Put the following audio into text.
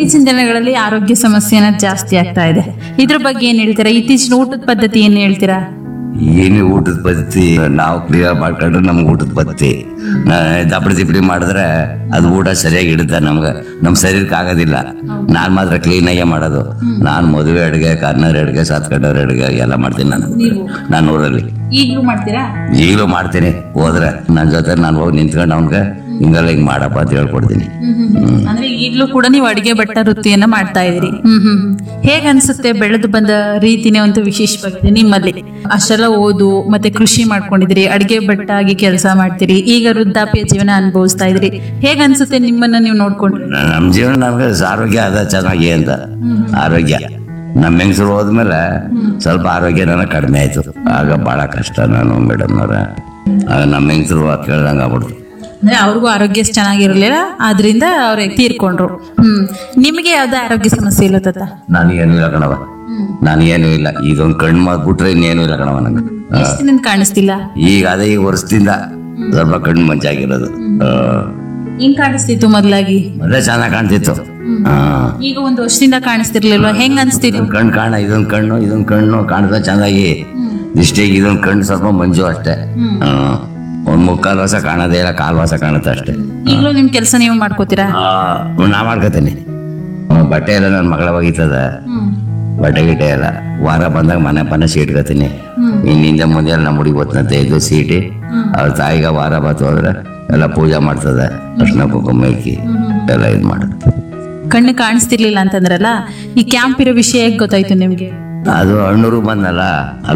ಇತ್ತೀಚಿನ ದಿನಗಳಲ್ಲಿ ಆರೋಗ್ಯ ಸಮಸ್ಯೆ ಅನ್ನೋದು ಜಾಸ್ತಿ ಆಗ್ತಾ ಇದೆ ಇದ್ರ ಬಗ್ಗೆ ಏನ್ ಹೇಳ್ತೀರಾ ಇತ್ತೀಚಿನ ಊಟದ ಪದ್ಧತಿ ಏನ್ ಹೇಳ್ತೀರಾ ಏನು ಊಟದ ಪದ್ಧತಿ ನಾವು ಕ್ಲಿಯರ್ ಮಾಡ್ಕೊಂಡ್ರೆ ನಮ್ಗೆ ಊಟದ ಪದ್ಧತಿ ದಪ್ಪಡಿ ದಿಪ್ಪಡಿ ಮಾಡಿದ್ರೆ ಅದು ಊಟ ಸರಿಯಾಗಿ ಇಡುತ್ತೆ ನಮ್ಗೆ ನಮ್ಮ ಶರೀರಕ್ಕೆ ಆಗೋದಿಲ್ಲ ನಾನು ಮಾತ್ರ ಕ್ಲೀನಾಗೆ ಮಾಡೋದು ನಾನು ಮದುವೆ ಅಡುಗೆ ಕಾರ್ನರ್ ಅಡುಗೆ ಸಾತ್ಕಂಡವ್ರ ಅಡುಗೆ ಎಲ್ಲ ಮಾಡ್ತೀನಿ ನಾನು ನಾನು ಊರಲ್ಲಿ ಈಗಲೂ ಮಾಡ್ತೀರಾ ಈಗಲೂ ಮಾಡ್ತೀನಿ ಹೋದ್ರೆ ನನ್ನ ಜೊತೆ ನಾನು ಹೋಗಿ ನಿಂತ್ಕೊಂಡು ಅವ್ನಿಗೆ ಹಿಂಗೆಲ್ಲ ಹಿಂಗೆ ಮಾಡಪ್ಪ ಅಂತ ಹೇಳ್ಕೊಡ್ತೀನಿ ಅಂದ್ರೆ ಈಗಲೂ ಕೂಡ ನೀವು ಅಡಿಗೆ ಭಟ್ಟ ವೃತ್ತಿಯನ್ನ ಮಾಡ್ತಾ ಇದೀರಿ ಹ್ಮ್ ಹ್ಮ್ ಹ್ಮ್. ಹೇಗ್ ಅನ್ಸುತ್ತೆ ಬೆಳೆದು ಬಂದ ರೀತಿನೇ ಒಂದು ವಿಶೇಷವಾಗಿದೆ ನಿಮ್ಮಲ್ಲಿ ಅಷ್ಟೆಲ್ಲ ಓದು ಮತ್ತೆ ಕೃಷಿ ಮಾಡ್ಕೊಂಡಿದ್ರಿ ಅಡಿಗೆ ಭಟ್ಟ ಆಗಿ ಕೆಲಸ ಮಾಡ್ತೀರಿ ಈಗ ವೃದ್ಧಾಪ್ಯ ಜೀವನ ಅನುಭವಿಸ್ತಾ ಇದ್ರಿ ಹೇಗ್ ಅನ್ಸುತ್ತೆ ನಿಮ್ಮನ್ನ ನೀವು ನೋಡ್ಕೊಂಡ್ರಿ ನಮ್ಮ ಜೀವನ ನಮ್ಗೆ ಆರೋಗ್ಯ ಅದ ಚೆನ್ನಾಗಿ ಅಂತ ಆರೋಗ್ಯ ನಮ್ಮ ಹೆಂಗಸರು ಹೋದ್ಮೇಲೆ ಸ್ವಲ್ಪ ಆರೋಗ್ಯ ನನಗೆ ಕಡಿಮೆ ಆಯ್ತು ಆಗ ಬಹಳ ಕಷ್ಟ ನಾನು ಮೇಡಮ್ನವ್ರ ಆಗ ನಮ್ಮ ಹೆಂಗಸರು ಕೇಳ್ದಂಗೆ ಆಗ್ಬಿಡ್ತು ಅಂದ್ರೆ ಅವ್ರಿಗೂ ಆರೋಗ್ಯ ಚೆನ್ನಾಗಿರ್ಲಿಲ್ಲ ಆದ್ರಿಂದ ಅವ್ರ ತೀರ್ಕೊಂಡ್ರು ಹ್ಮ್ ನಿಮಗೆ ಯಾವ್ದೇ ಆರೋಗ್ಯ ಸಮಸ್ಯೆ ಇಲ್ಲ ತಾತ ನನಗೇನು ಇಲ್ಲ ಕಣವ ನನಗೇನು ಇಲ್ಲ ಇದೊಂದು ಕಣ್ಣು ಮಾಡ್ಬಿಟ್ರೆ ಇನ್ನೇನು ಇಲ್ಲ ಕಣವ ನಂಗೆ ಆ, ಎಷ್ಟು ದಿನ ಕಾಣಿಸ್ತಿಲ್ಲ ಈಗ ಅದೇ ಈ ವರ್ಷದಿಂದ ಸ್ವಲ್ಪ ಕಣ್ಣು ಮಂಚಾಗಿರೋದು ಆ, ಹೆಂಗ್ ಕಾಣಿಸ್ತಿತ್ತು ಮೊದ್ಲಾಗಿ ಮೊದಲೇ ಚೆನ್ನಾಗಿ ಕಾಣ್ತಿತ್ತು ಹಾ ಈಗ ಒಂದು ವರ್ಷದಿಂದ ಕಾಣಿಸ್ತಿರ್ಲಿಲ್ವಾ ಹೆಂಗ್ ಅನ್ಸ್ತಿತ್ತು ಇದೊಂದು ಕಣ್ಣು ಕಾಣ ಇದೊಂದು ಕಣ್ಣು ಇದೊಂದು ಕಣ್ಣು ಕಾಣ್ತಾ ಚೆನ್ನಾಗಿ ಇಷ್ಟಿಗೆ ಇದೊಂದು ಕಣ್ಣು ಸ್ವಲ್ಪ ಮಂಜು ಅಷ್ಟೇ ಆ, ಒಂದ್ ಮುಕ್ಕಾಲು ವರ್ಷ ಕಾಣೋದೇ ಇಲ್ಲ ಕಾಲು ವರ್ಷ ಕಾಣುತ್ತೆ ಅಷ್ಟೇ ಈಗಲೂ ನಿಮ್ ಕೆಲಸ ನೀವು ಮಾಡ್ಕೋತೀರಾ ಆ, ನಾ ಮಾಡ್ಕೋತೀನಿ ಆ, ಬಟ್ಟೆ ಎಲ್ಲ ನನ್ನ ಮಗಳ ಒಗಿತದ ಬಟ್ಟೆ ಗಿಟ್ಟೆ ಎಲ್ಲ ವಾರ ಬಂದಾಗ ಮನೆ ಪನೆ ಸೀಟ್ಕೋತೀನಿ ಇನ್ನಿಂದ ಮುಂದೆ ಎಲ್ಲ ನಮ್ಮ ಹುಡುಗಿ ಗೊತ್ತಂತೆ ಇದು ಸೀಟಿ ಅವ್ರ ತಾಯಿಗೆ ವಾರ ಬತ್ತು ಹೋದ್ರೆ ಎಲ್ಲ ಪೂಜೆ ಮಾಡ್ತದೆ ಅರ್ಶಿನ ಕುಂಕುಮ ಇಕ್ಕಿ ಎಲ್ಲ ಇದು ಮಾಡುತ್ತೆ ಕಣ್ಣು ಕಾಣಿಸ್ತಿರ್ಲಿಲ್ಲ ಅಂತಂದ್ರಲ್ಲ ಈ ಕ್ಯಾಂಪ್ ಇರೋ ವಿಷಯ ಹೇಗ್ ಗೊತ್ತಾಯ್ತು ನಿಮ್ಗೆ ಅದು ಹಣ್ಣೂರು ಬಂದಲ್ಲ